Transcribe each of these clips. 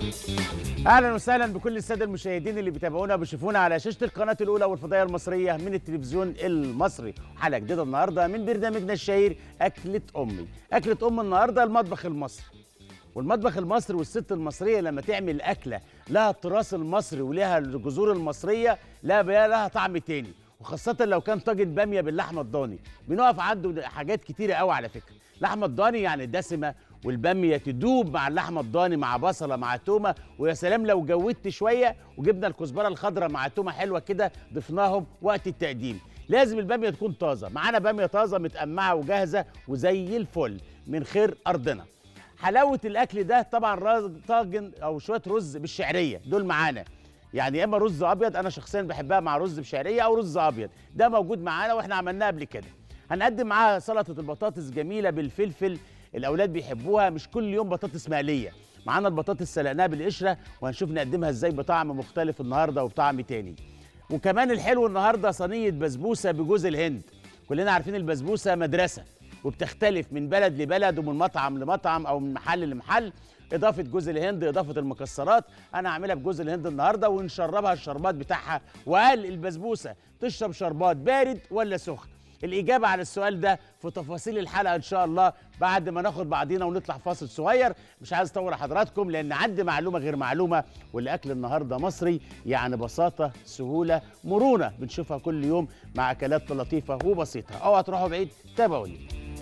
اهلا وسهلا بكل الساده المشاهدين اللي بيتابعونا وبيشوفونا على شاشه القناه الاولى والفضائيه المصريه من التلفزيون المصري حلقه جديده النهارده من برنامجنا الشهير اكله امي اكله ام النهارده المطبخ المصري والمطبخ المصري والست المصريه لما تعمل اكله لها التراث المصري ولها الجذور المصريه لا بقى لها طعم تاني وخاصة لو كان طاجن بامية باللحمة الضاني بنقف عنده حاجات كتيرة قوي على فكرة لحمة الضاني يعني دسمة والبامية تدوب مع اللحمة الضاني مع بصلة مع تومة ويا سلام لو جودت شوية وجبنا الكزبرة الخضراء مع تومة حلوة كده ضفناهم وقت التقديم لازم البامية تكون طازة معانا بامية طازة متقمعة وجاهزة وزي الفل من خير أرضنا حلاوة الأكل ده طبعا راز- طاجن أو شوية رز بالشعرية دول معانا يعني يا اما رز ابيض انا شخصيا بحبها مع رز بشعريه او رز ابيض ده موجود معانا واحنا عملناه قبل كده هنقدم معاها سلطه البطاطس جميله بالفلفل الاولاد بيحبوها مش كل يوم بطاطس مقليه معانا البطاطس سلقناها بالقشره وهنشوف نقدمها ازاي بطعم مختلف النهارده وبطعم تاني وكمان الحلو النهارده صينيه بسبوسه بجوز الهند كلنا عارفين البسبوسه مدرسه وبتختلف من بلد لبلد ومن مطعم لمطعم او من محل لمحل اضافه جوز الهند اضافه المكسرات انا هعملها بجوز الهند النهارده ونشربها الشربات بتاعها وهل البسبوسه تشرب شربات بارد ولا سخن الإجابة على السؤال ده في تفاصيل الحلقة إن شاء الله بعد ما ناخد بعضينا ونطلع فاصل صغير مش عايز أطول حضراتكم لأن عندي معلومة غير معلومة والأكل النهاردة مصري يعني بساطة سهولة مرونة بنشوفها كل يوم مع أكلات لطيفة وبسيطة أوعى تروحوا بعيد تابعوني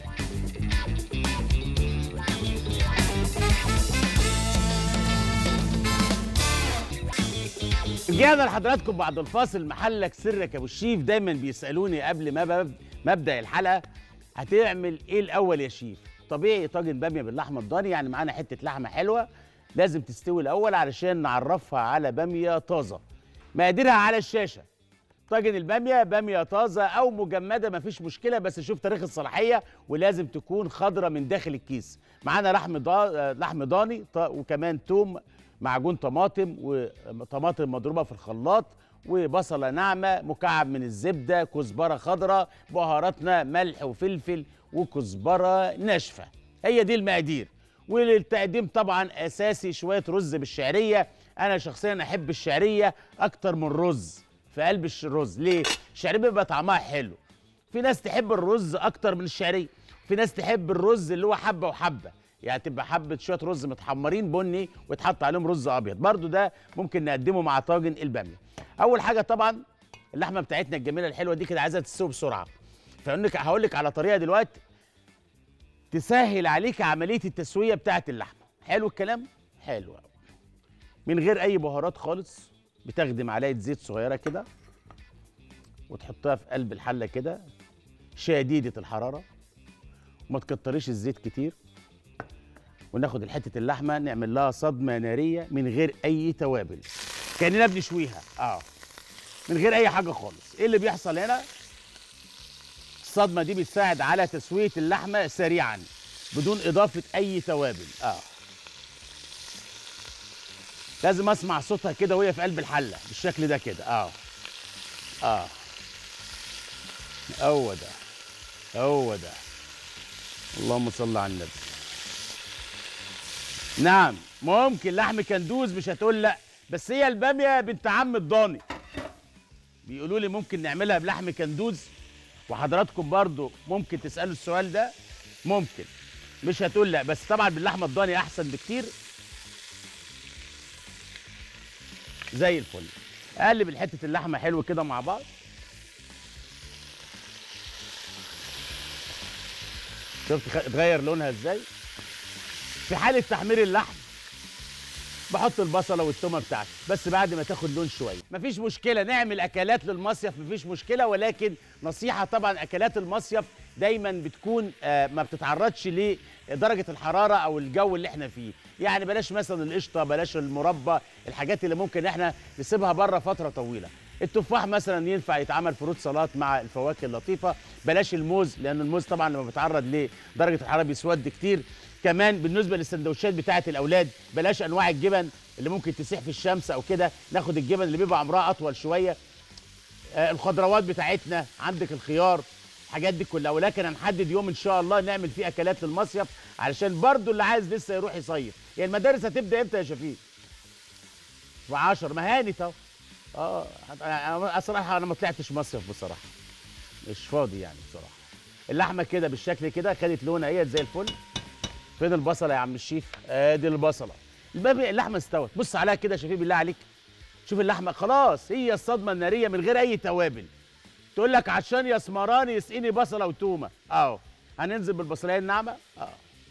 رجعنا لحضراتكم بعد الفاصل محلك سرك يا ابو الشيف دايما بيسالوني قبل ما بب- ما ابدا الحلقه هتعمل ايه الاول يا شيف طبيعي طاجن باميه باللحمه الضاني يعني معانا حته لحمه حلوه لازم تستوي الاول علشان نعرفها على باميه طازه مقاديرها على الشاشه طاجن الباميه باميه طازه او مجمده مفيش مشكله بس شوف تاريخ الصلاحيه ولازم تكون خضره من داخل الكيس معانا لحم ضا... لحم ضاني ط- وكمان توم معجون طماطم وطماطم مضروبه في الخلاط وبصله ناعمه مكعب من الزبده كزبره خضراء بهاراتنا ملح وفلفل وكزبره ناشفه هي دي المقادير وللتقديم طبعا اساسي شويه رز بالشعريه انا شخصيا احب الشعريه اكتر من الرز في قلب الش- الرز ليه الشعريه بيبقى طعمها حلو في ناس تحب الرز اكتر من الشعريه في ناس تحب الرز اللي هو حبه وحبه يعني تبقى حبه شويه رز متحمرين بني ويتحط عليهم رز ابيض برضو ده ممكن نقدمه مع طاجن الباميه اول حاجه طبعا اللحمه بتاعتنا الجميله الحلوه دي كده عايزه تستوي بسرعه فانك هقول لك على طريقه دلوقتي تسهل عليك عمليه التسويه بتاعه اللحمه حلو الكلام حلو أوي. من غير اي بهارات خالص بتاخدي معلقه زيت صغيره كده وتحطها في قلب الحله كده شديده الحراره وما تكتريش الزيت كتير وناخد حته اللحمه نعمل لها صدمه ناريه من غير اي توابل كاننا بنشويها اه من غير اي حاجه خالص ايه اللي بيحصل هنا الصدمه دي بتساعد على تسويه اللحمه سريعا بدون اضافه اي توابل اه لازم اسمع صوتها كده وهي في قلب الحله بالشكل ده كده اه اه هو ده هو ده اللهم صل على النبي نعم ممكن لحم كندوز مش هتقول لا بس هي الباميه بنت عم الضاني بيقولوا لي ممكن نعملها بلحم كندوز وحضراتكم برضو ممكن تسالوا السؤال ده ممكن مش هتقول لا بس طبعا باللحمه الضاني احسن بكتير زي الفل اقلب الحته اللحمه حلو كده مع بعض شفت خ- اتغير لونها ازاي في حاله تحمير اللحم بحط البصله والتومه بتاعتي بس بعد ما تاخد لون شويه مفيش مشكله نعمل اكلات للمصيف مفيش مشكله ولكن نصيحه طبعا اكلات المصيف دايما بتكون آه ما بتتعرضش لدرجه الحراره او الجو اللي احنا فيه يعني بلاش مثلا القشطه بلاش المربى الحاجات اللي ممكن احنا نسيبها بره فتره طويله التفاح مثلا ينفع يتعمل فروت سلطات مع الفواكه اللطيفه بلاش الموز لان الموز طبعا لما بيتعرض لدرجه الحراره بيسود كتير كمان بالنسبه للسندوتشات بتاعه الاولاد بلاش انواع الجبن اللي ممكن تسيح في الشمس او كده ناخد الجبن اللي بيبقى عمرها اطول شويه آه الخضروات بتاعتنا عندك الخيار الحاجات دي كلها ولكن هنحدد يوم ان شاء الله نعمل فيه اكلات للمصيف علشان برضو اللي عايز لسه يروح يصيف يعني المدارس هتبدا امتى يا شفيق في 10 ما هانت اهو اه أنا- الصراحه انا ما طلعتش مصيف بصراحه مش فاضي يعني بصراحه اللحمه كده بالشكل كده خدت لونها اهي زي الفل فين البصله يا عم الشيف ادي البصله الباب اللحمه استوت بص عليها كده يا شفيق بالله عليك شوف اللحمه خلاص هي الصدمه الناريه من غير اي توابل تقول لك عشان يا اسمراني يسقيني بصله وتومه اهو هننزل بالبصلايه الناعمه اه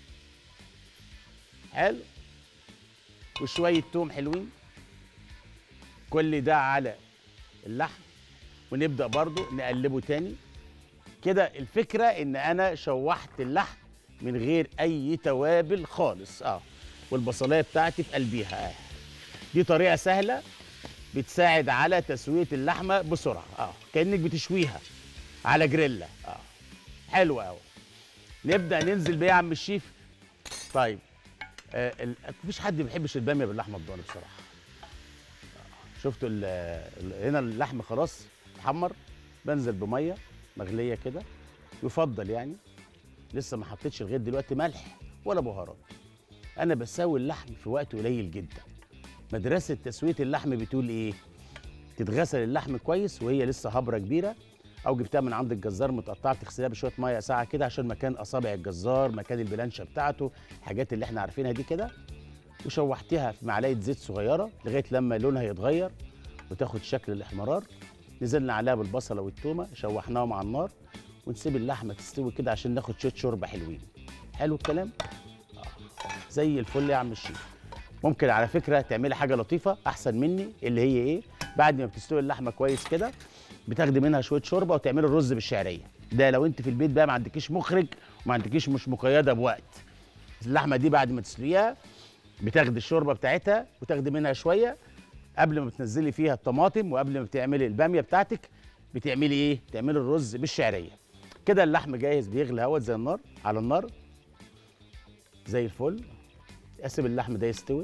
حلو وشويه توم حلوين كل ده على اللحم ونبدا برضو نقلبه تاني كده الفكره ان انا شوحت اللحم من غير اي توابل خالص اه والبصلايه بتاعتي في قلبيها اه دي طريقه سهله بتساعد على تسويه اللحمه بسرعه اه كانك بتشويها على جريلا اه حلوه قوي نبدا ننزل بيه يا عم الشيف طيب آه ال- مفيش حد ما بيحبش الباميه باللحمه الضاني بصراحه آه، شفتوا ال- ال- هنا اللحم خلاص اتحمر بنزل بميه مغليه كده يفضل يعني لسه ما حطيتش لغايه دلوقتي ملح ولا بهارات انا بسوي اللحم في وقت قليل جدا مدرسه تسويه اللحم بتقول ايه تتغسل اللحم كويس وهي لسه هبره كبيره او جبتها من عند الجزار متقطعه تغسلها بشويه ميه ساعه كده عشان مكان اصابع الجزار مكان البلانشه بتاعته الحاجات اللي احنا عارفينها دي كده وشوحتها في معلقه زيت صغيره لغايه لما لونها يتغير وتاخد شكل الاحمرار نزلنا عليها بالبصله والتومه شوحناهم على النار ونسيب اللحمه تستوي كده عشان ناخد شويه شوربه حلوين حلو الكلام آه. زي الفل يا عم الشيف ممكن على فكره تعملي حاجه لطيفه احسن مني اللي هي ايه بعد ما بتستوي اللحمه كويس كده بتاخدي منها شويه شوربه وتعملي الرز بالشعريه ده لو انت في البيت بقى ما عندكيش مخرج وما عندكيش مش مقيده بوقت اللحمه دي بعد ما تسلقيها بتاخدي الشوربه بتاعتها وتاخدي منها شويه قبل ما بتنزلي فيها الطماطم وقبل ما بتعملي الباميه بتاعتك بتعملي ايه بتعملي الرز بالشعريه كده اللحم جاهز بيغلي اهوت زي النار على النار زي الفل اسيب اللحم ده يستوي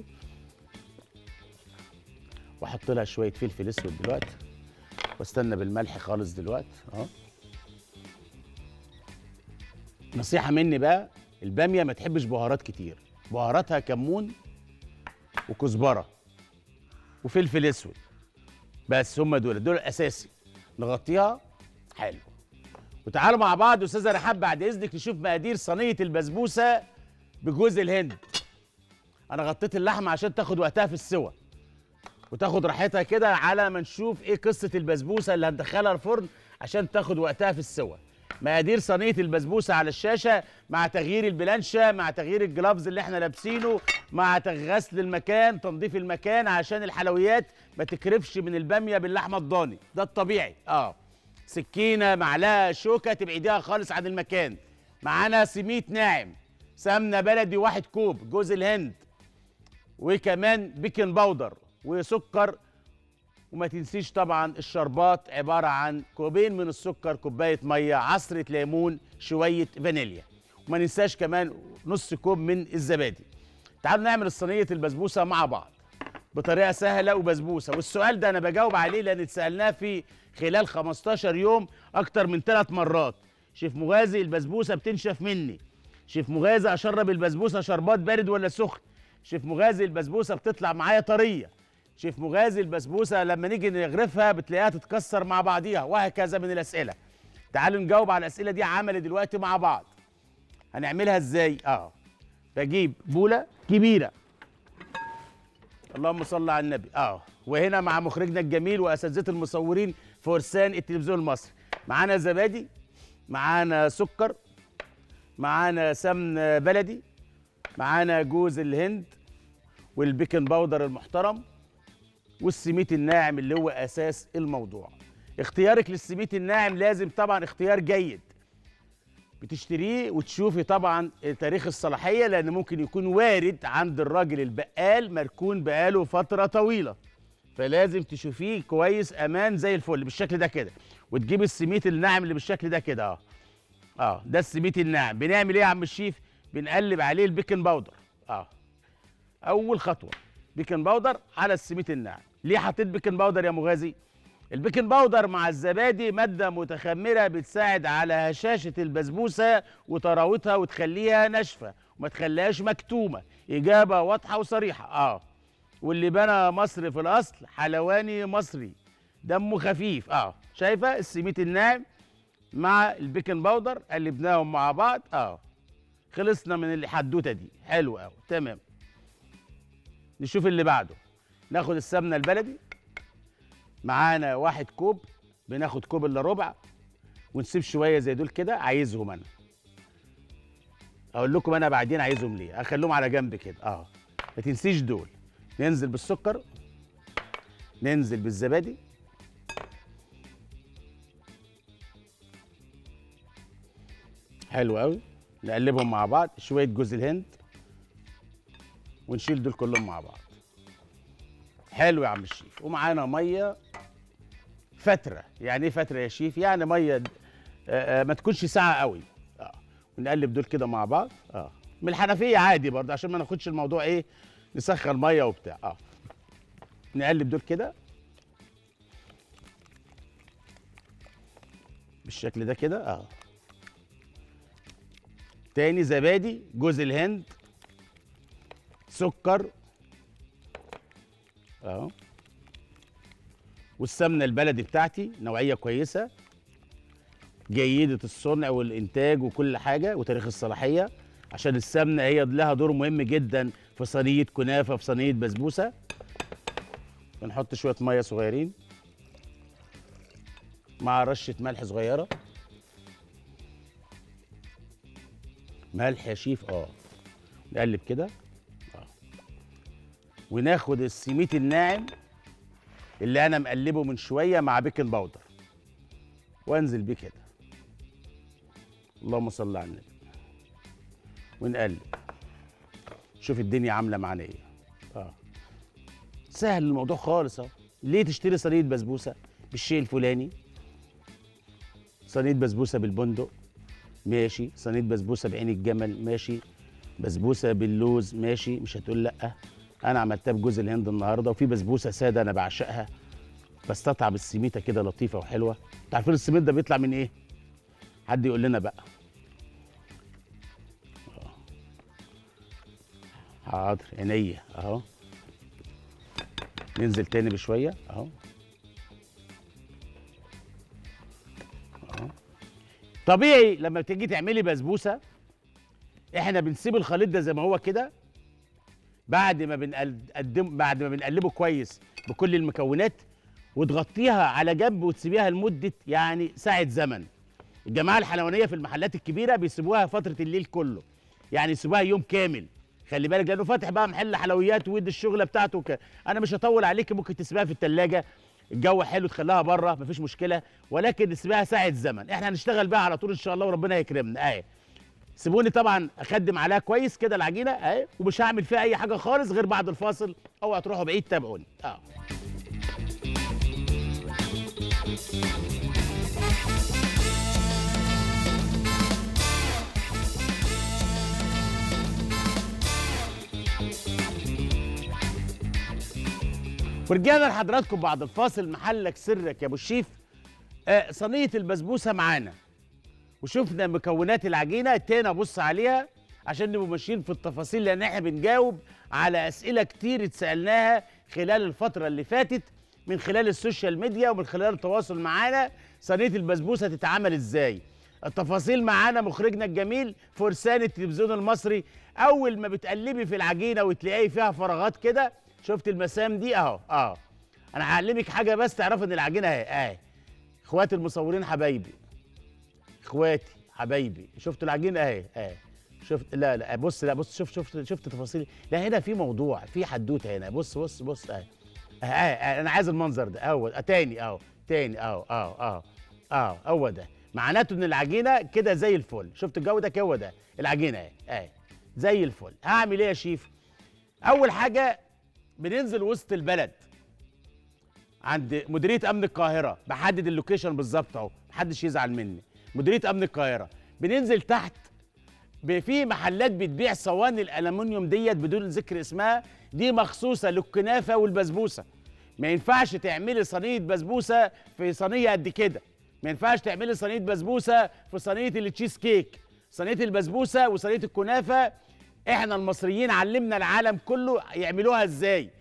واحط لها شويه فلفل اسود دلوقتي واستنى بالملح خالص دلوقتي اهو نصيحه مني بقى الباميه ما تحبش بهارات كتير بهاراتها كمون وكزبره وفلفل اسود بس هم دول دول الاساسي نغطيها حلو وتعالوا مع بعض يا استاذه رحاب بعد اذنك نشوف مقادير صينيه البسبوسه بجوز الهند انا غطيت اللحمه عشان تاخد وقتها في السوى وتاخد راحتها كده على ما نشوف ايه قصه البسبوسه اللي هندخلها الفرن عشان تاخد وقتها في السوى مقادير صينيه البسبوسه على الشاشه مع تغيير البلانشه مع تغيير الجلافز اللي احنا لابسينه مع تغ- غسل المكان تنظيف المكان عشان الحلويات ما تكرفش من الباميه باللحمه الضاني ده الطبيعي اه سكينه معلقه شوكه تبعديها خالص عن المكان معانا سميت ناعم سمنه بلدي واحد كوب جوز الهند وكمان بيكنج باودر وسكر وما تنسيش طبعا الشربات عباره عن كوبين من السكر كوبايه ميه عصره ليمون شويه فانيليا وما ننساش كمان نص كوب من الزبادي تعالوا نعمل الصينيه البسبوسه مع بعض بطريقه سهله وبسبوسه والسؤال ده انا بجاوب عليه لان اتسالناه في خلال 15 يوم اكتر من ثلاث مرات شيف مغازي البسبوسه بتنشف مني شيف مغازي اشرب البسبوسه شربات بارد ولا سخن شيف مغازي البسبوسه بتطلع معايا طريه شيف مغازي البسبوسه لما نيجي نغرفها بتلاقيها تتكسر مع بعضيها وهكذا من الاسئله تعالوا نجاوب على الاسئله دي عملي دلوقتي مع بعض هنعملها ازاي اه بجيب بوله كبيره اللهم صل على النبي اه وهنا مع مخرجنا الجميل واساتذه المصورين فرسان التلفزيون المصري معانا زبادي معانا سكر معانا سمن بلدي معانا جوز الهند والبيكنج باودر المحترم والسميت الناعم اللي هو اساس الموضوع اختيارك للسميت الناعم لازم طبعا اختيار جيد بتشتريه وتشوفي طبعا تاريخ الصلاحيه لان ممكن يكون وارد عند الراجل البقال مركون بقاله فتره طويله فلازم تشوفيه كويس امان زي الفل بالشكل ده كده وتجيب السميت الناعم اللي بالشكل ده كده اه اه ده السميت الناعم بنعمل ايه يا عم الشيف بنقلب عليه البيكنج باودر اه اول خطوه بيكنج باودر على السميت الناعم ليه حطيت بيكنج باودر يا مغازي البيكنج باودر مع الزبادي ماده متخمره بتساعد على هشاشه البسبوسه وطراوتها وتخليها ناشفه وما تخليهاش مكتومه اجابه واضحه وصريحه اه واللي بنى مصر في الاصل حلواني مصري دمه خفيف اه شايفه السميت الناعم مع البيكنج باودر قلبناهم مع بعض اه خلصنا من الحدوته دي حلو قوي تمام نشوف اللي بعده ناخد السمنه البلدي معانا واحد كوب بناخد كوب الا ربع ونسيب شويه زي دول كده عايزهم انا اقول لكم انا بعدين عايزهم ليه اخليهم على جنب كده اه ما تنسيش دول ننزل بالسكر ننزل بالزبادي حلو قوي نقلبهم مع بعض شويه جوز الهند ونشيل دول كلهم مع بعض حلو يا عم الشيف ومعانا ميه فتره يعني ايه فتره يا شيف يعني ميه آه، آه، ما تكونش ساقعه قوي اه ونقلب دول كده مع بعض اه من الحنفيه عادي برضه عشان ما ناخدش الموضوع ايه نسخن ميه وبتاع اه نقلب دول كده بالشكل ده كده اه تاني زبادي جوز الهند سكر اهو والسمنه البلدي بتاعتي نوعيه كويسه جيده الصنع والانتاج وكل حاجه وتاريخ الصلاحيه عشان السمنه هي لها دور مهم جدا في صينيه كنافه في صينيه بسبوسه بنحط شويه ميه صغيرين مع رشه ملح صغيره ملح يا شيف اه نقلب كده اه وناخد السميت الناعم اللي انا مقلبه من شويه مع بيكنج باودر وانزل بيه كده اللهم صل على النبي ونقلب شوف الدنيا عامله معانا ايه اه سهل الموضوع خالص اهو ليه تشتري صينيه بسبوسه بالشيء الفلاني صينيه بسبوسه بالبندق ماشي صينيه بسبوسه بعين الجمل ماشي بسبوسه باللوز ماشي مش هتقول لا انا عملتها بجوز الهند النهارده وفي بسبوسه ساده انا بعشقها بستطعم السميته كده لطيفه وحلوه انتوا عارفين السميت ده بيطلع من ايه حد يقول لنا بقى آه. حاضر عينيا اهو ننزل تاني بشويه اهو طبيعي لما تيجي تعملي بسبوسه احنا بنسيب الخليط ده زي ما هو كده بعد ما بنقدم بعد ما بنقلبه كويس بكل المكونات وتغطيها على جنب وتسيبيها لمده يعني ساعه زمن الجماعه الحلوانيه في المحلات الكبيره بيسيبوها فتره الليل كله يعني يسيبوها يوم كامل خلي بالك لانه فاتح بقى محل حلويات ويد الشغله بتاعته وك... انا مش هطول عليك ممكن تسيبها في الثلاجه الجو حلو تخليها بره مفيش مشكله ولكن نسيبها ساعه زمن احنا هنشتغل بقى على طول ان شاء الله وربنا يكرمنا اهي سيبوني طبعا اخدم عليها كويس كده العجينه اهي ومش هعمل فيها اي حاجه خالص غير بعد الفاصل اوعى تروحوا بعيد تابعوني اه ورجعنا لحضراتكم بعد الفاصل محلك سرك يا ابو الشيف آه صينيه البسبوسه معانا وشفنا مكونات العجينه تاني ابص عليها عشان نبقى ماشيين في التفاصيل لان احنا بنجاوب على اسئله كتير اتسالناها خلال الفتره اللي فاتت من خلال السوشيال ميديا ومن خلال التواصل معانا صينيه البسبوسه تتعمل ازاي التفاصيل معانا مخرجنا الجميل فرسان التلفزيون المصري اول ما بتقلبي في العجينه وتلاقي فيها فراغات كده شفت المسام دي اهو اه انا هعلمك حاجه بس تعرف ان العجينه اهي اهي اخواتي المصورين حبايبي اخواتي حبايبي شفت العجينه اهي اهي شفت لا لا بص لا بص شوف شفت شفت تفاصيل لا هنا في موضوع في حدوته هنا بص بص بص اهي اهي اهي انا عايز المنظر ده اهو تاني اهو تاني اهو اهو اهو اهو هو ده معناته ان العجينه كده زي الفل شفت الجو ده هو ده العجينه اهي اهي زي الفل هعمل ايه يا شيف اول حاجه بننزل وسط البلد عند مديريه امن القاهره بحدد اللوكيشن بالظبط اهو محدش يزعل مني مديريه امن القاهره بننزل تحت ب- في محلات بتبيع صواني الالومنيوم ديت بدون ذكر اسمها دي مخصوصه للكنافه والبسبوسه ما ينفعش تعملي صينيه بسبوسه في صينيه قد كده ما ينفعش تعملي صينيه بسبوسه في صينيه التشيز كيك صينيه البسبوسه وصينيه الكنافه احنا المصريين علمنا العالم كله يعملوها ازاي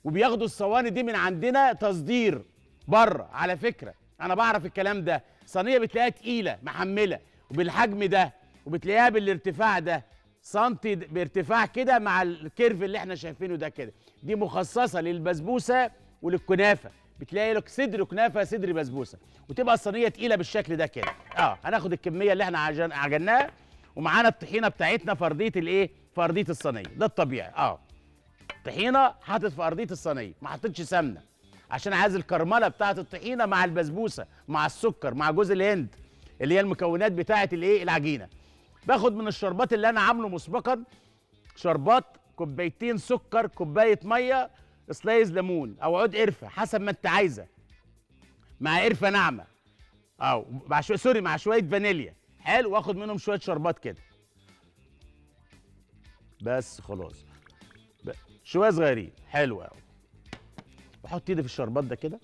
وبياخدوا الصواني دي من عندنا تصدير بره على فكره انا بعرف الكلام ده صينيه بتلاقيها تقيله محمله وبالحجم ده وبتلاقيها بالارتفاع ده سنتي د- بارتفاع كده مع الكيرف اللي احنا شايفينه ده كده دي مخصصه للبسبوسه وللكنافه بتلاقي لك صدر كنافه صدر بسبوسه وتبقى الصينيه تقيله بالشكل ده كده اه هناخد الكميه اللي احنا عجن عجناها ومعانا الطحينه بتاعتنا في ارضيه الايه في ارضيه الصينيه ده الطبيعي اه طحينه حاطط في ارضيه الصينيه ما حطيتش سمنه عشان عايز الكرمله بتاعت الطحينه مع البسبوسه مع السكر مع جوز الهند اللي هي المكونات بتاعت الايه العجينه باخد من الشربات اللي انا عامله مسبقا شربات كوبايتين سكر كوبايه ميه سلايز ليمون او عود قرفه حسب ما انت عايزه مع قرفه ناعمه او مع شويه سوري مع شويه فانيليا حلو واخد منهم شويه شربات كده بس خلاص ب- شويه صغيرين حلو قوي واحط ايدي في الشربات ده كده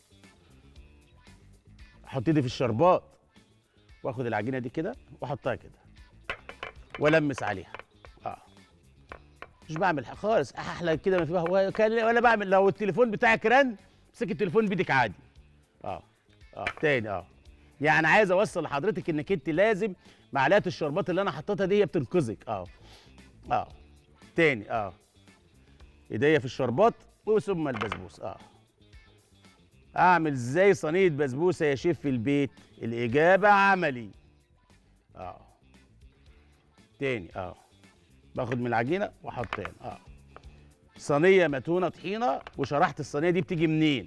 احط ايدي في الشربات واخد العجينه دي كده واحطها كده والمس عليها اه مش بعمل حاجة خالص احلى كده ما فيها هو كان- ولا بعمل لو التليفون بتاعك رن امسك التليفون بايدك عادي اه اه تاني اه يعني عايز اوصل لحضرتك انك انت لازم معلقه الشربات اللي انا حطيتها دي هي بتنقذك اه اه تاني اه ايديا في الشربات وثم البسبوس اه اعمل ازاي صينيه بسبوسه يا شيف في البيت الاجابه عملي اه تاني اه باخد من العجينه واحط تاني اه صينيه متونه طحينه وشرحت الصينيه دي بتيجي منين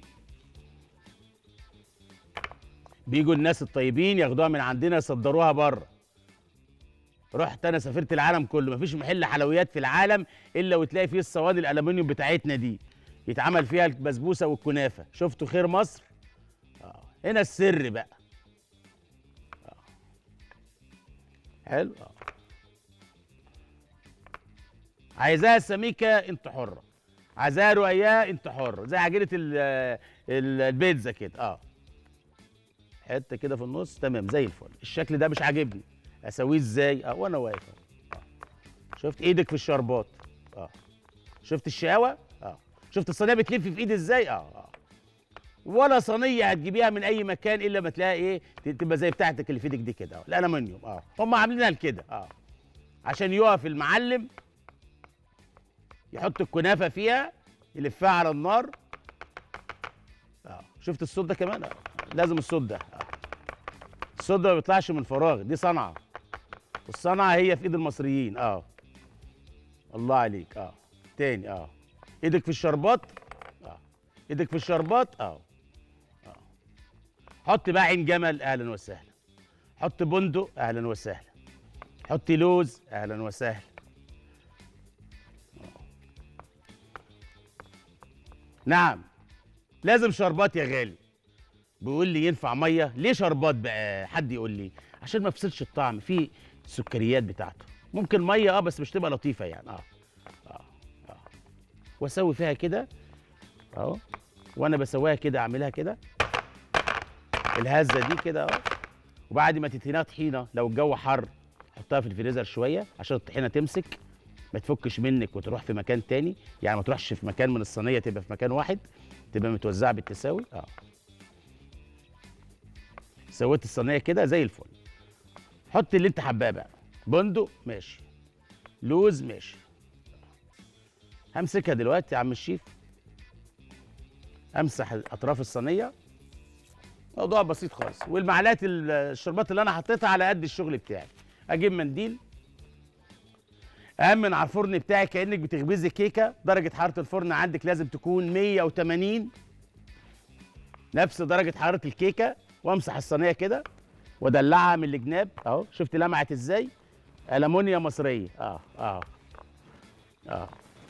بيجوا الناس الطيبين ياخدوها من عندنا يصدروها بره رحت انا سافرت العالم كله مفيش محل حلويات في العالم الا وتلاقي فيه الصواني الالومنيوم بتاعتنا دي يتعمل فيها البسبوسه والكنافه شفتوا خير مصر آه. هنا السر بقى آه. حلو آه. عايزاها سميكه انت حره عايزاها رقيقه انت حر زي عجينه ال- ال- البيتزا كده اه حته كده في النص تمام زي الفل الشكل ده مش عاجبني اسويه ازاي اه وانا واقف أهو. آه. شفت ايدك في الشربات اه شفت الشقاوه اه شفت الصينيه بتلف في ايدي ازاي اه اه ولا صينيه هتجيبيها من اي مكان الا ما تلاقي ايه ت- تبقى زي بتاعتك اللي في ايدك دي كده اه الالومنيوم اه هم عاملينها لكده اه عشان يقف المعلم يحط الكنافه فيها يلفها على النار اه شفت الصوت ده كمان اه لازم الصوت ده اه الصوت ده ما بيطلعش من فراغ دي صنعه والصنعه هي في ايد المصريين اه الله عليك اه تاني اه ايدك في الشربات اه ايدك في الشربات اه اه حط بقى عين جمل اهلا وسهلا حط بندق اهلا وسهلا حط لوز اهلا وسهلا آه. نعم لازم شربات يا غالي بيقول لي ينفع ميه ليه شربات بقى حد يقول لي عشان ما يفسدش الطعم في السكريات بتاعته ممكن ميه اه بس مش تبقى لطيفه يعني اه اه اه واسوي فيها كده اهو وانا بسويها كده اعملها كده الهزه دي كده اهو وبعد ما تدهنها طحينه لو الجو حر حطها في الفريزر شويه عشان الطحينه تمسك ما تفكش منك وتروح في مكان تاني يعني ما تروحش في مكان من الصينيه تبقى في مكان واحد تبقى متوزعه بالتساوي اه سويت الصينيه كده زي الفل حط اللي انت حباه بقى بندق ماشي لوز ماشي همسكها دلوقتي يا عم الشيف امسح اطراف الصينيه موضوع بسيط خالص والمعلقه ال- الشربات اللي انا حطيتها على قد الشغل بتاعي اجيب منديل امن على الفرن بتاعي كانك بتخبزي كيكه درجه حراره الفرن عندك لازم تكون 180 نفس درجه حراره الكيكه وامسح الصينيه كده وادلعها من الجناب اهو شفت لمعت ازاي المونيا مصريه اه اه اه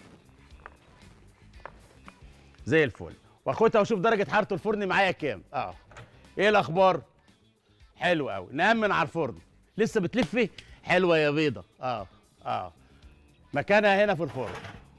زي الفل واخدها واشوف درجه حراره الفرن معايا كام اه ايه الاخبار حلو قوي نامن على الفرن لسه بتلفي حلوه يا بيضه اه اه مكانها هنا في الفرن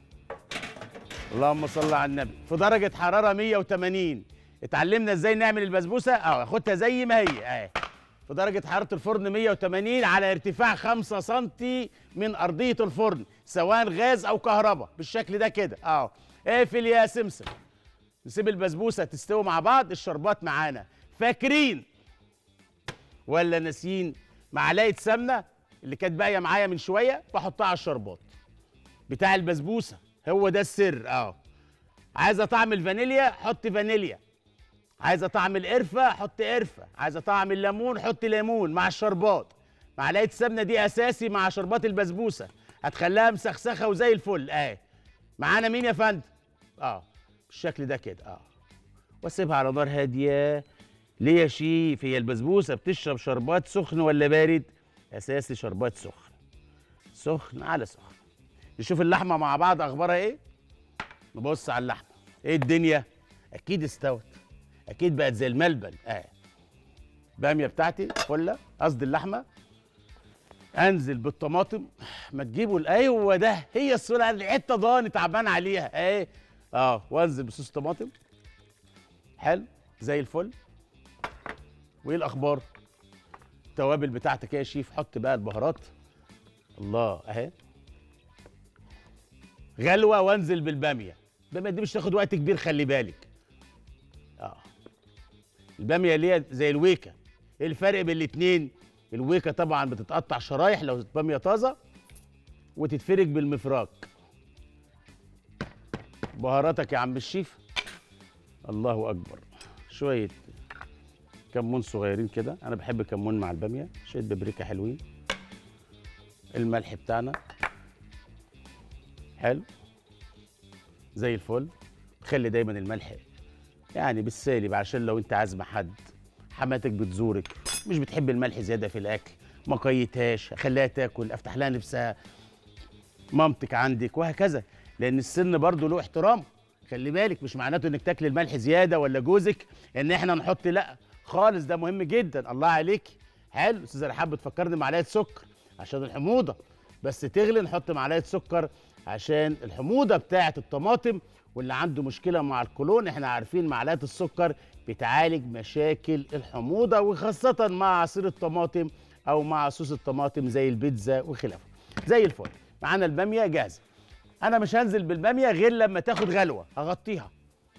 اللهم صل على النبي في درجه حراره 180 اتعلمنا ازاي نعمل البسبوسه اه اخدها زي ما هي اهي في درجة حرارة الفرن 180 على ارتفاع 5 سم من أرضية الفرن سواء غاز أو كهرباء بالشكل ده كده اه اقفل يا سمسم نسيب البسبوسه تستوي مع بعض الشربات معانا فاكرين ولا ناسيين معلقه سمنه اللي كانت باقيه معايا من شويه واحطها على الشربات بتاع البسبوسه هو ده السر اه عايزه طعم الفانيليا حط فانيليا عايزه طعم القرفه حط قرفه عايزه طعم الليمون حط ليمون مع الشربات معلقه السمنه دي اساسي مع شربات البسبوسه هتخليها مسخسخه وزي الفل اهي معانا مين يا فندم اه بالشكل ده كده اه واسيبها على نار هاديه ليه يا شيف هي البسبوسه بتشرب شربات سخن ولا بارد اساسي شربات سخن سخن على سخن نشوف اللحمه مع بعض اخبارها ايه نبص على اللحمه ايه الدنيا اكيد استوت اكيد بقت زي الملبن اه باميه بتاعتي فله قصدي اللحمه انزل بالطماطم ما تجيبوا ال- ايوه ده هي الصوره الحته ضاني تعبان عليها ايه اه وانزل بصوص طماطم حلو زي الفل وايه الاخبار التوابل بتاعتك إيه يا شيف حط بقى البهارات الله اهي غلوه وانزل بالباميه الباميه دي مش تاخد وقت كبير خلي بالك اه الباميه اللي هي زي الويكه ايه الفرق بين الاتنين الويكه طبعا بتتقطع شرايح لو باميه طازه وتتفرك بالمفراك بهاراتك يا عم الشيف الله اكبر شويه كمون صغيرين كده انا بحب كمون مع الباميه شويه بابريكا حلوين الملح بتاعنا حلو زي الفل خلي دايما الملح يعني بالسالب عشان لو انت عازمه حد حماتك بتزورك مش بتحب الملح زياده في الاكل ما قيتهاش خليها تاكل افتح لها نفسها مامتك عندك وهكذا لان السن برضه له احترام خلي بالك مش معناته انك تاكل الملح زياده ولا جوزك ان احنا نحط لا خالص ده مهم جدا الله عليك حلو استاذه رحاب بتفكرني معلقه سكر عشان الحموضه بس تغلي نحط معلقه سكر عشان الحموضه بتاعه الطماطم واللي عنده مشكله مع القولون احنا عارفين معلقه السكر بتعالج مشاكل الحموضه وخاصه مع عصير الطماطم او مع صوص الطماطم زي البيتزا وخلافه زي الفل معانا الباميه جاهزه انا مش هنزل بالباميه غير لما تاخد غلوه هغطيها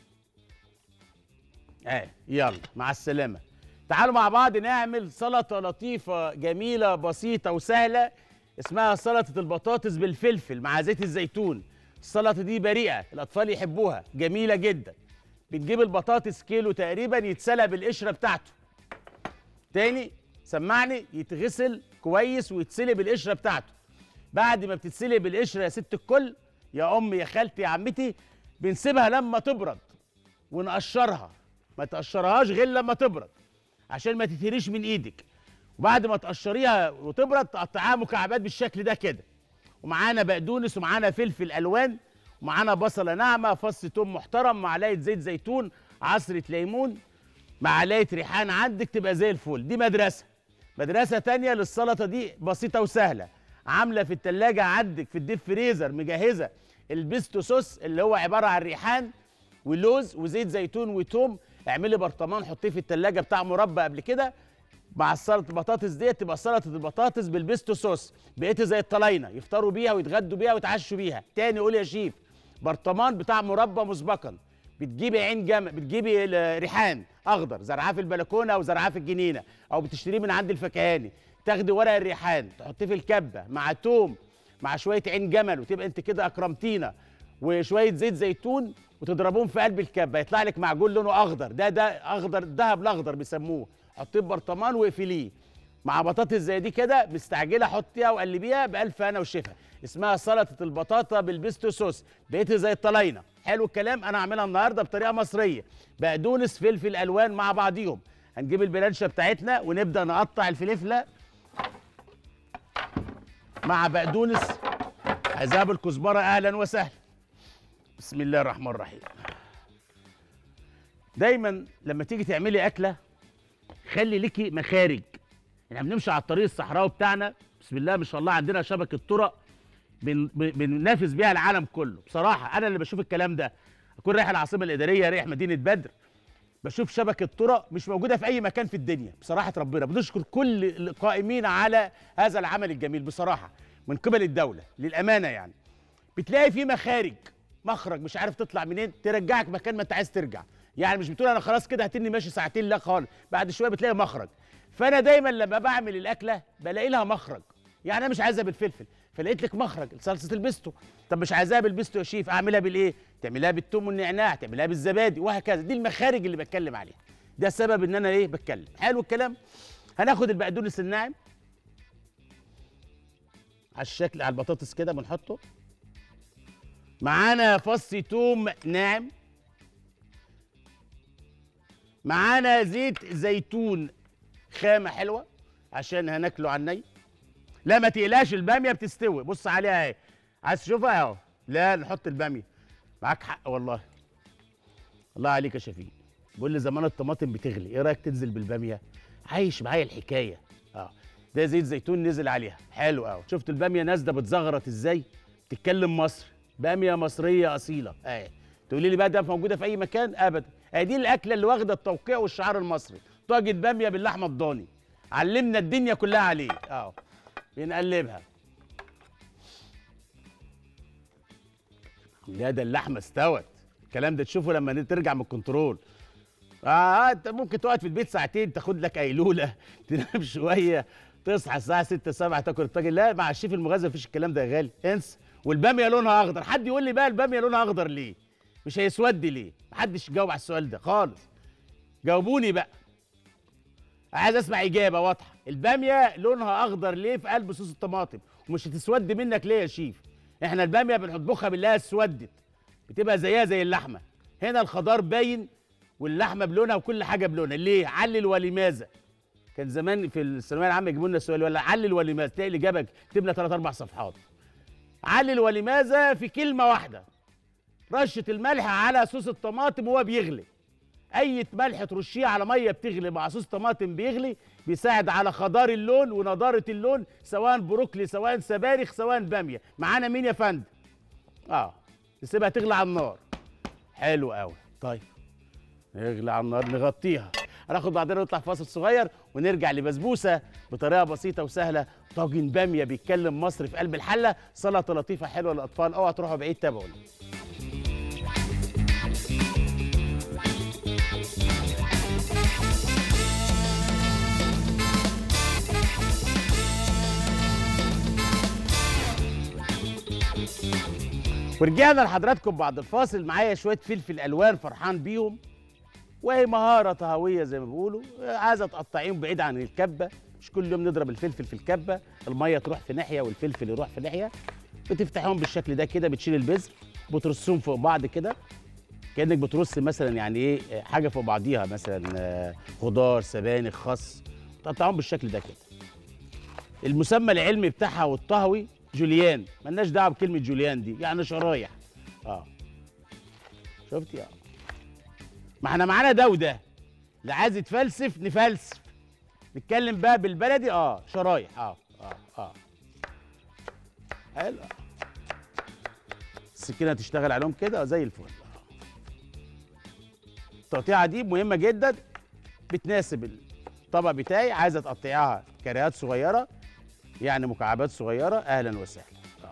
اه يلا مع السلامه تعالوا مع بعض نعمل سلطه لطيفه جميله بسيطه وسهله اسمها سلطه البطاطس بالفلفل مع زيت الزيتون السلطه دي بريئه الاطفال يحبوها جميله جدا بتجيب البطاطس كيلو تقريبا يتسلق بالقشره بتاعته تاني سمعني يتغسل كويس ويتسلق بالقشره بتاعته بعد ما بتتسلق بالقشره يا ست الكل يا امي يا خالتي يا عمتي بنسيبها لما تبرد ونقشرها ما تقشرهاش غير لما تبرد عشان ما تتهريش من ايدك وبعد ما تقشريها وتبرد تقطعيها مكعبات بالشكل ده كده ومعانا بقدونس ومعانا فلفل الوان ومعانا بصله ناعمه فص توم محترم معلقه زيت زيتون عصره ليمون معلقه ريحان عندك تبقى زي الفل دي مدرسه مدرسه تانية للسلطه دي بسيطه وسهله عامله في التلاجة عندك في الديب فريزر مجهزه البيستو صوص اللي هو عباره عن ريحان ولوز وزيت زيتون وتوم اعملي برطمان حطيه في التلاجة بتاع مربى قبل كده مع السلطه البطاطس ديت تبقى سلطه البطاطس بالبيستو صوص بقيتي زي الطلاينه يفطروا بيها ويتغدوا بيها ويتعشوا بيها تاني قول يا شيف برطمان بتاع مربى مسبقا بتجيبي عين جمل بتجيبي ال- ريحان اخضر زرعاه في البلكونه او زرعاه في الجنينه او بتشتريه من عند الفكهاني تاخدي ورق الريحان تحطيه في الكبه مع توم مع شويه عين جمل وتبقى انت كده اكرمتينا وشويه زيت زيتون وتضربوهم في قلب الكبه يطلع لك معجون لونه اخضر ده ده اخضر الذهب الاخضر بيسموه حطيه في برطمان واقفليه مع بطاطس زي دي كده مستعجله حطيها وقلبيها بالف هنا وشفا اسمها سلطه البطاطا بالبيستو صوص بقيتي زي الطلاينه حلو الكلام انا هعملها النهارده بطريقه مصريه بقدونس فلفل الوان مع بعضيهم هنجيب البلانشه بتاعتنا ونبدا نقطع الفلفله مع بقدونس عذاب الكزبره اهلا وسهلا بسم الله الرحمن الرحيم دايما لما تيجي تعملي اكله خلي ليكي مخارج احنا بنمشي على الطريق الصحراوي بتاعنا بسم الله ما شاء الله عندنا شبكه طرق بن- بن- بننافس بيها العالم كله بصراحه انا اللي بشوف الكلام ده اكون رايح العاصمه الاداريه رايح مدينه بدر بشوف شبكه طرق مش موجوده في اي مكان في الدنيا بصراحه ربنا بنشكر كل القائمين على هذا العمل الجميل بصراحه من قبل الدوله للامانه يعني بتلاقي في مخارج مخرج مش عارف تطلع منين ترجعك مكان ما انت عايز ترجع يعني مش بتقول انا خلاص كده هتني ماشي ساعتين لا خالص بعد شويه بتلاقي مخرج فانا دايما لما بعمل الاكله بلاقي لها مخرج يعني انا مش عايزها بالفلفل فلقيت لك مخرج صلصه البيستو طب مش عايزاها بالبيستو يا شيف اعملها بالايه تعملها بالثوم والنعناع تعملها بالزبادي وهكذا دي المخارج اللي بتكلم عليها ده السبب ان انا ايه بتكلم حلو الكلام هناخد البقدونس الناعم على الشكل على البطاطس كده بنحطه معانا فص توم ناعم معانا زيت زيتون خامة حلوة عشان هناكله على الني لا ما تقلقش البامية بتستوي بص عليها اهي عايز تشوفها اهو لا نحط البامية معاك حق والله الله عليك يا شفيق بيقول لي زمان الطماطم بتغلي ايه رايك تنزل بالبامية عايش معايا الحكاية اه ده زيت زيتون نزل عليها حلو قوي شفت البامية نازلة بتزغرط ازاي تتكلم مصر بامية مصرية أصيلة اهي تقولي لي بقى ده موجودة في أي مكان أبدا اهي دي الأكلة اللي واخدة التوقيع والشعار المصري طاجة بامية باللحمة الضاني علمنا الدنيا كلها عليه اه بنقلبها لا ده اللحمة استوت الكلام ده تشوفه لما ترجع من الكنترول اه انت ممكن تقعد في البيت ساعتين تاخد لك قيلوله تنام شويه تصحى الساعه 6 7 تاكل الطاجن لا مع الشيف المغذي مفيش الكلام ده يا غالي انسى والباميه لونها اخضر حد يقول لي بقى الباميه لونها اخضر ليه مش هيسود ليه محدش جاوب على السؤال ده خالص جاوبوني بقى عايز اسمع اجابه واضحه الباميه لونها اخضر ليه في قلب صوص الطماطم ومش هتسود منك ليه يا شيف احنا الباميه بنطبخها بالله اسودت بتبقى زيها زي اللحمه هنا الخضار باين واللحمه بلونها وكل حاجه بلونها ليه علل ولماذا كان زمان في الثانويه العامه يجيبوا لنا السؤال ولا علل ولماذا تلاقي الاجابه تكتب لنا ثلاث اربع صفحات علل ولماذا في كلمه واحده رشه الملح على صوص الطماطم وهو بيغلي اي ملح ترشيه على ميه بتغلي مع صوص طماطم بيغلي بيساعد على خضار اللون ونضاره اللون سواء بروكلي سواء سبانخ سواء باميه معانا مين يا فندم اه نسيبها تغلي على النار حلو قوي طيب نغلي على النار نغطيها هناخد بعدين نطلع فاصل صغير ونرجع لبسبوسه بطريقه بسيطه وسهله طاجن باميه بيتكلم مصري في قلب الحله سلطه لطيفه حلوه للاطفال اوعى تروحوا بعيد تابعونا ورجعنا لحضراتكم بعد الفاصل معايا شويه فلفل الوان فرحان بيهم وهي مهاره طهويه زي ما بيقولوا عايزه تقطعيهم بعيد عن الكبه مش كل يوم نضرب الفلفل في الكبه الميه تروح في ناحيه والفلفل يروح في ناحيه بتفتحهم بالشكل ده كده بتشيل البذر بترصهم فوق بعض كده كانك بترص مثلا يعني ايه حاجه فوق بعضيها مثلا آه، خضار سبانخ خس تقطعهم بالشكل ده كده المسمى العلمي بتاعها والطهوي جوليان ملناش دعوه بكلمه جوليان دي يعني شرايح اه شفتي اه ما احنا معانا ده وده اللي عايز يتفلسف نفلسف نتكلم بقى بالبلدي اه شرايح اه اه اه حلو السكينه تشتغل عليهم كده زي الفل آه. التقطيعه دي مهمه جدا بتناسب الطبق بتاعي عايزه تقطعيها كريات صغيره يعني مكعبات صغيره اهلا وسهلا آه.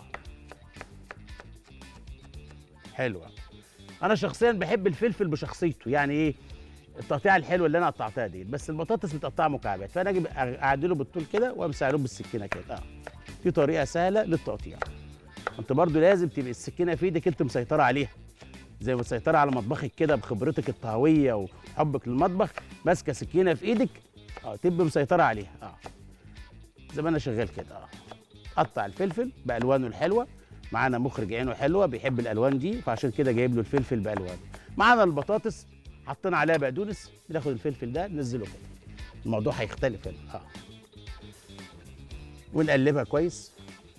حلوه انا شخصيا بحب الفلفل بشخصيته يعني ايه التقطيعه الحلوه اللي انا قطعتها دي بس البطاطس متقطعه مكعبات فانا اجي اعدله بالطول كده وامسح عليهم بالسكينه كده اه دي طريقه سهله للتقطيع انت برضو لازم تبقى السكينه في ايدك انت مسيطره عليها زي ما مسيطره على مطبخك كده بخبرتك الطهويه وحبك للمطبخ ماسكه سكينه في ايدك اه تبقى مسيطره عليها اه زي ما انا شغال كده اه قطع الفلفل بالوانه الحلوه معانا مخرج عينه حلوه بيحب الالوان دي فعشان كده جايب له الفلفل بالوان معانا البطاطس حطينا عليها بقدونس بناخد الفلفل ده ننزله كده الموضوع هيختلف هنا اه ونقلبها كويس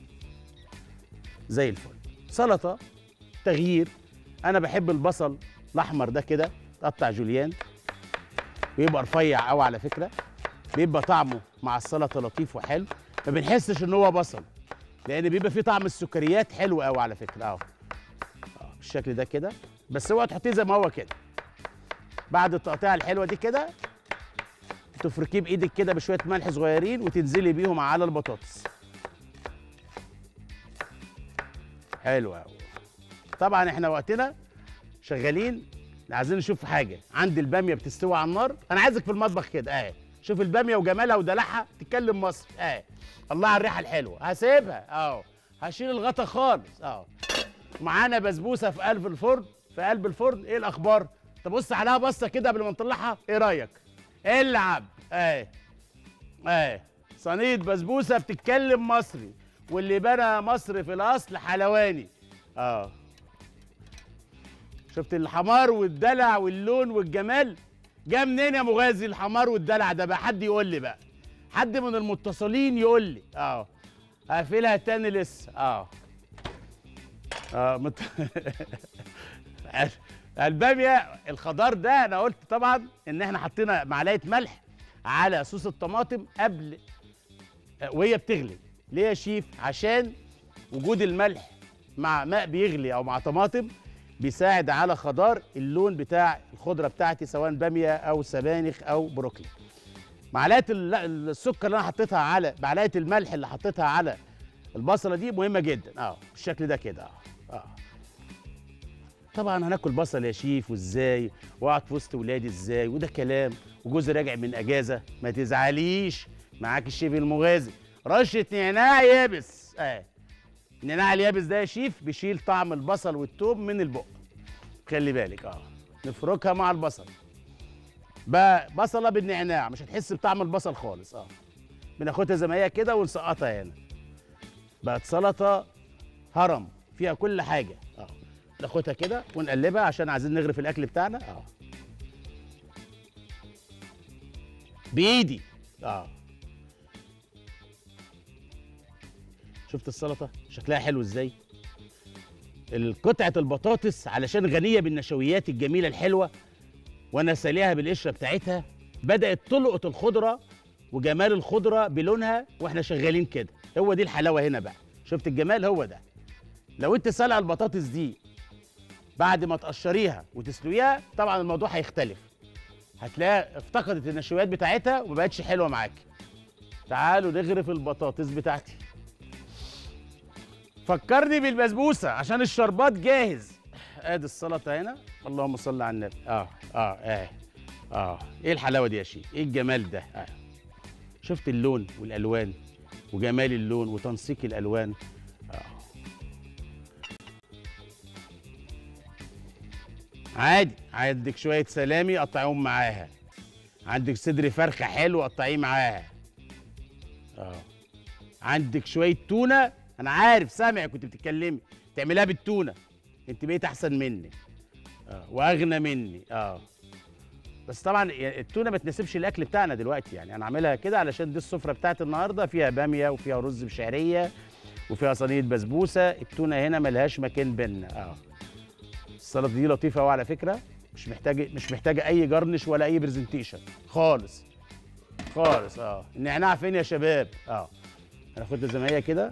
زي الفل سلطه تغيير انا بحب البصل الاحمر ده كده تقطع جوليان بيبقى رفيع قوي على فكره بيبقى طعمه مع السلطه لطيف وحلو ما بنحسش ان هو بصل لان بيبقى فيه طعم السكريات حلو قوي على فكره اهو آه، بالشكل ده كده بس اوعى تحطيه زي ما هو كده بعد التقطيعه الحلوه دي كده تفركيه بايدك كده بشويه ملح صغيرين وتنزلي بيهم على البطاطس حلو قوي طبعا احنا وقتنا شغالين عايزين نشوف حاجه عند الباميه بتستوي على النار انا عايزك في المطبخ كده اه شوف الباميه وجمالها ودلعها تتكلم مصري اه الله على الريحه الحلوه هسيبها اه هشيل الغطا خالص اه معانا بسبوسه في قلب الفرن في قلب الفرن ايه الاخبار تبص عليها بصه كده قبل ما نطلعها ايه رايك العب اه اه صينيه بسبوسه بتتكلم مصري واللي بنى مصر في الاصل حلواني اه شفت الحمار والدلع واللون والجمال جه منين يا مغازي الحمار والدلع ده بقى حد يقول لي بقى حد من المتصلين يقول لي اه هقفلها تاني لسه اه اه مت... الباميه الخضار ده انا قلت طبعا ان احنا حطينا معلقه ملح على صوص الطماطم قبل وهي بتغلي ليه يا شيف عشان وجود الملح مع ماء بيغلي او مع طماطم بيساعد على خضار اللون بتاع الخضره بتاعتي سواء باميه او سبانخ او بروكلي معلقه ال- السكر اللي انا حطيتها على معلقه الملح اللي حطيتها على البصله دي مهمه جدا اه بالشكل ده كده اه اه طبعا هناكل بصل يا شيف وازاي واقعد في وسط ولادي ازاي وده كلام وجوزي راجع من اجازه ما تزعليش معاك الشيف المغازي رشه نعناع يابس اه النعناع اليابس ده يا شيف بيشيل طعم البصل والثوم من البق خلي بالك اه نفركها مع البصل بقى بصله بالنعناع مش هتحس بطعم البصل خالص اه بناخدها زي ما هي كده ونسقطها هنا بقت سلطه هرم فيها كل حاجه اه ناخدها كده ونقلبها عشان عايزين نغرف الاكل بتاعنا اه بايدي اه شفت السلطه شكلها حلو ازاي القطعه البطاطس علشان غنيه بالنشويات الجميله الحلوه وانا ساليها بالقشره بتاعتها بدات تلقط الخضره وجمال الخضره بلونها واحنا شغالين كده هو دي الحلاوه هنا بقى شفت الجمال هو ده لو انت سلق البطاطس دي بعد ما تقشريها وتسلقيها طبعا الموضوع هيختلف هتلاقيها افتقدت النشويات بتاعتها وما بقتش حلوه معاكي تعالوا نغرف البطاطس بتاعتي فكرني بالبسبوسه عشان الشربات جاهز ادي السلطه هنا اللهم صل على النبي اه اه اه اه ايه الحلاوه دي يا شيخ ايه الجمال ده آه. شفت اللون والالوان وجمال اللون وتنسيق الالوان آه. عادي عندك شويه سلامي قطعيهم معاها عندك صدر فرخه حلو قطعيه معاها اه عندك شويه تونه انا عارف سامع كنت بتتكلمي تعملها بالتونه انت بقيت احسن مني اه واغنى مني اه بس طبعا التونه ما تناسبش الاكل بتاعنا دلوقتي يعني انا عاملها كده علشان دي السفره بتاعت النهارده فيها باميه وفيها رز بشعريه وفيها صينيه بسبوسه التونه هنا ملهاش مكان بينا اه السلطه دي لطيفه قوي على فكره مش محتاجه مش محتاجه اي جرنش ولا اي برزنتيشن خالص خالص اه النعناع فين يا شباب اه هناخدها زي ما هي كده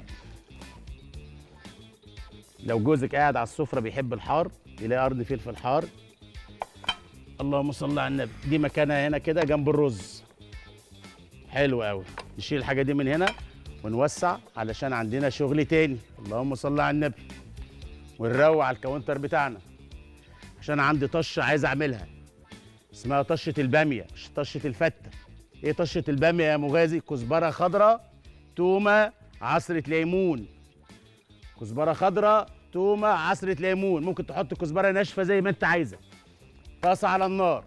لو جوزك قاعد على السفره بيحب الحار يلاقي قرن فلفل حار اللهم صل على النبي دي مكانها هنا كده جنب الرز حلو قوي نشيل الحاجه دي من هنا ونوسع علشان عندنا شغل تاني اللهم صل على النبي ونروق على الكاونتر بتاعنا عشان عندي طشه عايز اعملها اسمها طشه الباميه مش طشه الفته ايه طشه الباميه يا مغازي كزبره خضراء تومه عصره ليمون كزبره خضراء تومه عصره ليمون ممكن تحط كزبره ناشفه زي ما انت عايزه طاسه على النار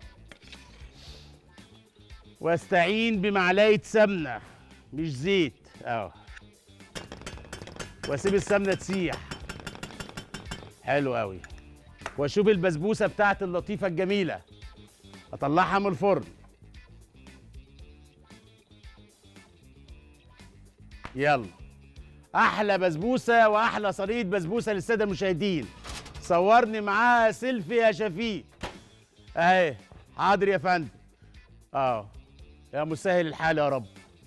واستعين بمعلقه سمنه مش زيت اه واسيب السمنه تسيح حلو قوي واشوف البسبوسه بتاعت اللطيفه الجميله اطلعها من الفرن يلا احلى بسبوسه واحلى صينيه بسبوسه للساده المشاهدين صورني معاها سيلفي يا شفيق اهي حاضر يا فندم اه يا مسهل الحال يا رب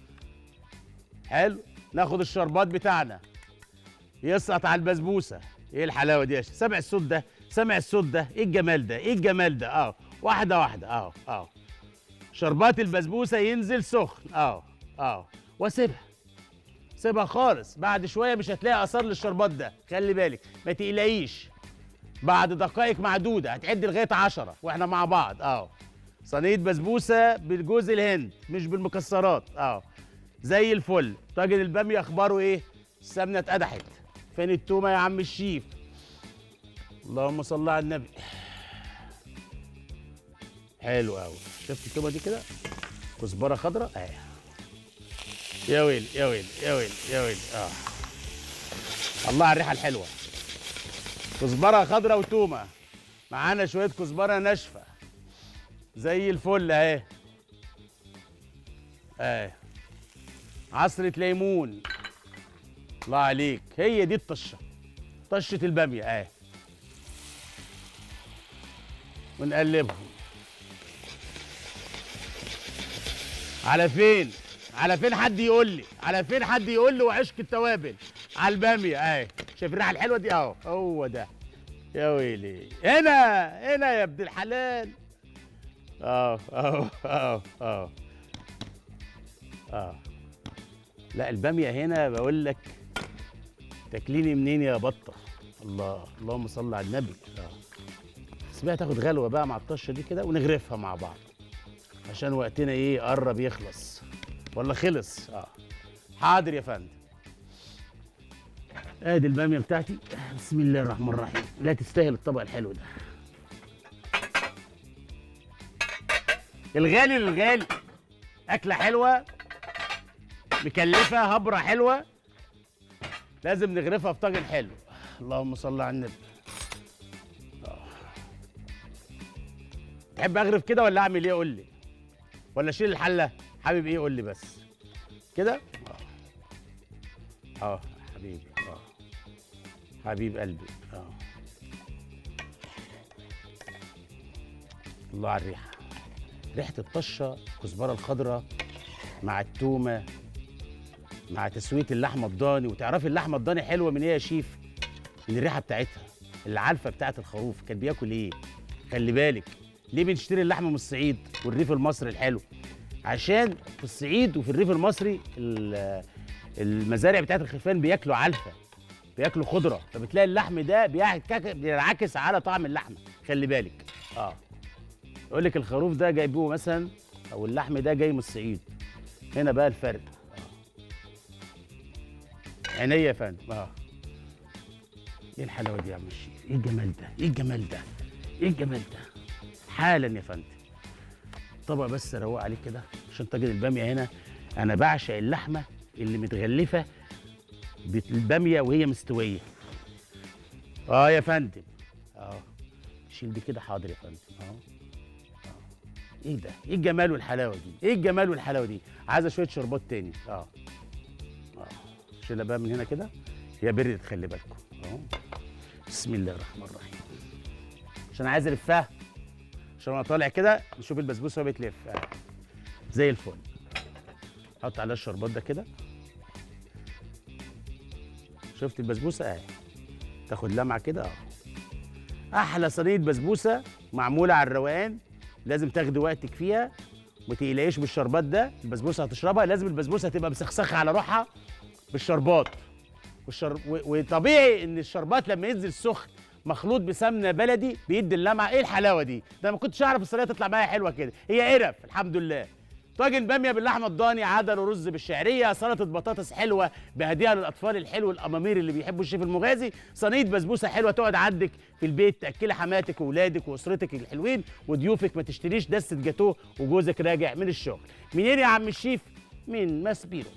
حلو ناخد الشربات بتاعنا يسقط على البسبوسه ايه الحلاوه دي يا شيخ سامع الصوت ده سامع الصوت ده ايه الجمال ده ايه الجمال ده اه واحده واحده اه اه شربات البسبوسه ينزل سخن اه اه واسيبها سيبها خالص بعد شويه مش هتلاقي اثار للشربات ده خلي بالك ما تقلقيش بعد دقائق معدوده هتعد لغايه 10 واحنا مع بعض اه صينيه بسبوسه بالجوز الهند مش بالمكسرات اه زي الفل طاجن الباميه اخباره ايه السمنه اتقدحت فين التومه يا عم الشيف اللهم صل على النبي حلو قوي شفت التومه دي كده كزبره خضراء اهي يا ويلي يا ويلي يا ويلي يا ويلي اه الله على الريحه الحلوه كزبره خضراء وتومه معانا شويه كزبره ناشفه زي الفل اهي اهي عصره ليمون الله عليك هي دي الطشه طشه الباميه اهي ونقلبهم على فين على فين حد يقول لي على فين حد يقول لي وعشق التوابل على الباميه اهي شايف الريحه الحلوه دي اهو هو ده يا ويلي هنا هنا يا ابن الحلال اه اه اه اه اه لا الباميه هنا بقول لك تاكليني منين يا بطه الله اللهم صل على النبي اه سيبها تاخد غلوه بقى مع الطشه دي كده ونغرفها مع بعض عشان وقتنا ايه قرب يخلص ولا خلص اه حاضر يا فندم ادي الباميه بتاعتي بسم الله الرحمن الرحيم لا تستاهل الطبق الحلو ده الغالي للغالي اكله حلوه مكلفه هبره حلوه لازم نغرفها في طاجن حلو اللهم صل على النبي آه. تحب اغرف كده ولا اعمل ايه قول لي ولا اشيل الحله حابب ايه قول لي بس كده اه اه حبيبي اه حبيب قلبي اه الله على الريحه ريحه الطشه الكزبره الخضراء مع التومه مع تسويه اللحمه الضاني وتعرفي اللحمه الضاني حلوه من ايه يا شيف من الريحه بتاعتها العلفه بتاعت الخروف كان بياكل ايه خلي بالك ليه بنشتري اللحمه من الصعيد والريف المصري الحلو عشان في الصعيد وفي الريف المصري ال- المزارع بتاعت الخرفان بياكلوا علفه بياكلوا خضره فبتلاقي اللحم ده بيعك- بينعكس على طعم اللحمه خلي بالك اه يقول لك الخروف ده جايبوه مثلا او اللحم ده جاي من الصعيد هنا بقى الفرق آه. عينيا يا فندم اه ايه الحلاوه دي يا عم الشيف ايه الجمال ده ايه الجمال ده ايه الجمال ده حالا يا فندم طبق بس اروق عليه كده عشان طاجن الباميه هنا انا بعشق اللحمه اللي متغلفه بالباميه وهي مستويه اه يا فندم اه شيل دي كده حاضر يا فندم اه آه. ايه ده ايه الجمال والحلاوه دي ايه الجمال والحلاوه دي عايزه شويه شربات تاني اه اه شيلها بقى من هنا كده هي بردت خلي بالكم اه بسم الله الرحمن الرحيم عشان عايز الفها عشان وانا طالع كده نشوف البسبوسه وهي بتلف آه. زي الفل حط عليها الشربات ده كده شفت البسبوسه اهي تاخد لمعه كده اه احلى صينيه بسبوسه معموله على الروقان لازم تاخدي وقتك فيها ما تقلقيش بالشربات ده البسبوسه هتشربها لازم البسبوسه تبقى مسخسخه على روحها بالشربات والشر... و... وطبيعي ان الشربات لما ينزل سخن مخلوط بسمنه بلدي بيدي اللمعه ايه الحلاوه دي ده ما كنتش اعرف الصينيه تطلع معايا حلوه كده هي قرف الحمد لله طاجن باميه باللحمه الضاني عدل ورز بالشعريه سلطه بطاطس حلوه بهديه للاطفال الحلو الامامير اللي بيحبوا الشيف المغازي صينيه بسبوسه حلوه تقعد عندك في البيت تاكلي حماتك واولادك واسرتك الحلوين وضيوفك ما تشتريش دسه جاتوه وجوزك راجع من الشغل منين يا عم الشيف من ماسبيرو